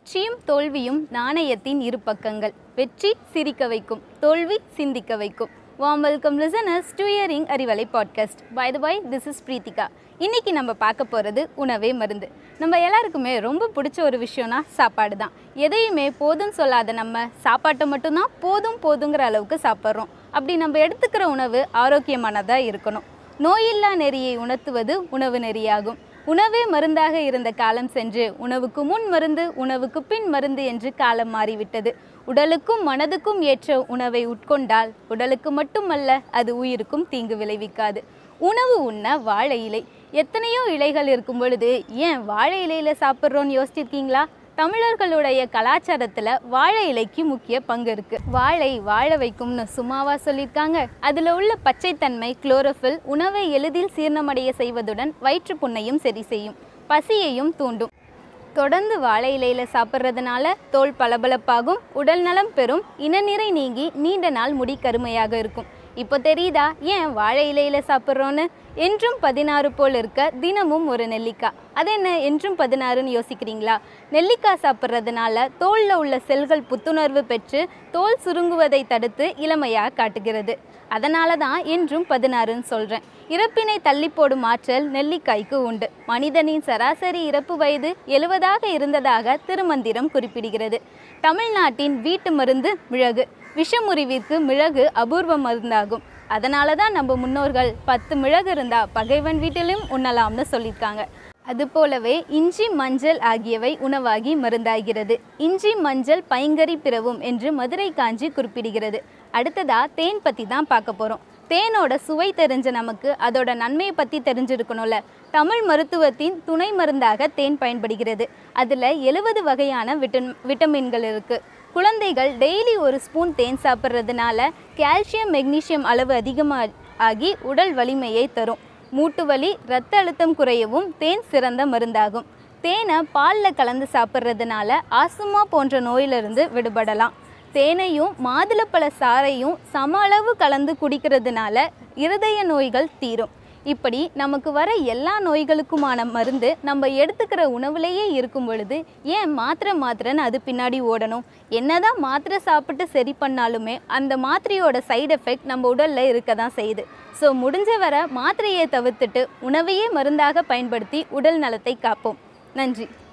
வெற்றியும் தோல்வியும் நாணயத்தின் இரு பக்கங்கள் வெற்றி சிரிக்க வைக்கும் தோல்வி சிந்திக்க வைக்கும் வாம் welcome listeners to hearing Arivalai podcast by the by this is Preethika இன்னைக்கு நம்ம பார்க்க போகிறது உணவே மருந்து நம்ம எல்லாருக்குமே ரொம்ப பிடிச்ச ஒரு விஷயம்னா சாப்பாடு தான் எதையுமே போதும் சொல்லாத நம்ம சாப்பாட்டை மட்டும்தான் போதும் போதுங்கிற அளவுக்கு சாப்பிட்றோம் அப்படி நம்ம எடுத்துக்கிற உணவு ஆரோக்கியமானதாக இருக்கணும் நோயில்லா நெறியை உணர்த்துவது உணவு நெறியாகும் உணவே மருந்தாக இருந்த காலம் சென்று உணவுக்கு முன் மருந்து உணவுக்கு பின் மருந்து என்று காலம் மாறிவிட்டது உடலுக்கும் மனதுக்கும் ஏற்ற உணவை உட்கொண்டால் உடலுக்கு மட்டுமல்ல அது உயிருக்கும் தீங்கு விளைவிக்காது உணவு உண்ண வாழை இலை எத்தனையோ இலைகள் இருக்கும் பொழுது ஏன் வாழை இலையில சாப்பிட்றோன்னு யோசிச்சிருக்கீங்களா தமிழர்களுடைய கலாச்சாரத்தில் வாழை இலைக்கு முக்கிய பங்கு இருக்கு வாழை வாழ வைக்கும்னு சும்மாவா சொல்லியிருக்காங்க அதில் உள்ள பச்சைத்தன்மை குளோரோஃபில் உணவை எளிதில் சீரணமடைய செய்வதுடன் வயிற்றுப்புண்ணையும் சரி செய்யும் பசியையும் தூண்டும் தொடர்ந்து வாழை இலையில சாப்பிட்றதுனால தோல் பளபளப்பாகும் உடல் நலம் பெறும் இனநிறை நீங்கி நீண்ட நாள் முடி கருமையாக இருக்கும் இப்போ தெரியுதா ஏன் வாழை இலையில சாப்பிட்றோன்னு என்றும் பதினாறு போல் இருக்க தினமும் ஒரு நெல்லிக்காய் அது என்ன என்றும் பதினாறுன்னு யோசிக்கிறீங்களா நெல்லிக்காய் சாப்பிட்றதுனால தோலில் உள்ள செல்கள் புத்துணர்வு பெற்று தோல் சுருங்குவதை தடுத்து இளமையாக காட்டுகிறது அதனால தான் என்றும் பதினாறுன்னு சொல்கிறேன் இறப்பினை தள்ளி போடும் ஆற்றல் நெல்லிக்காய்க்கு உண்டு மனிதனின் சராசரி இறப்பு வயது எழுவதாக இருந்ததாக திருமந்திரம் குறிப்பிடுகிறது தமிழ்நாட்டின் வீட்டு மருந்து மிளகு விஷமுறிவிற்கு மிளகு அபூர்வ மருந்தாகும் அதனால தான் நம்ம முன்னோர்கள் பத்து மிளகு இருந்தா பகைவன் வீட்டிலும் உண்ணலாம்னு சொல்லியிருக்காங்க அதுபோலவே இஞ்சி மஞ்சள் ஆகியவை உணவாகி மருந்தாகிறது இஞ்சி மஞ்சள் பைங்கரி பிறவும் என்று மதுரை காஞ்சி குறிப்பிடுகிறது அடுத்ததா தேன் பற்றி தான் பார்க்க போகிறோம் தேனோட சுவை தெரிஞ்ச நமக்கு அதோட நன்மையை பற்றி தெரிஞ்சிருக்கணும்ல தமிழ் மருத்துவத்தின் துணை மருந்தாக தேன் பயன்படுகிறது அதில் எழுபது வகையான விட்டன் விட்டமின்கள் இருக்குது குழந்தைகள் டெய்லி ஒரு ஸ்பூன் தேன் சாப்பிட்றதுனால கால்சியம் மெக்னீசியம் அளவு அதிகமாக ஆகி உடல் வலிமையை தரும் மூட்டு வலி இரத்த அழுத்தம் குறையவும் தேன் சிறந்த மருந்தாகும் தேனை பாலில் கலந்து சாப்பிட்றதுனால ஆசுமா போன்ற நோயிலிருந்து விடுபடலாம் தேனையும் மாதுளப்பழ சாறையும் சம அளவு கலந்து குடிக்கிறதுனால இருதய நோய்கள் தீரும் இப்படி நமக்கு வர எல்லா நோய்களுக்குமான மருந்து நம்ம எடுத்துக்கிற உணவுலேயே இருக்கும் பொழுது ஏன் மாத்திரை மாத்திரைன்னு அது பின்னாடி ஓடணும் என்னதான் மாத்திரை சாப்பிட்டு சரி பண்ணாலுமே அந்த மாத்திரையோட சைடு எஃபெக்ட் நம்ம உடலில் இருக்க தான் செய்யுது ஸோ முடிஞ்ச வர மாத்திரையை தவிர்த்துட்டு உணவையே மருந்தாக பயன்படுத்தி உடல் நலத்தை காப்போம் நன்றி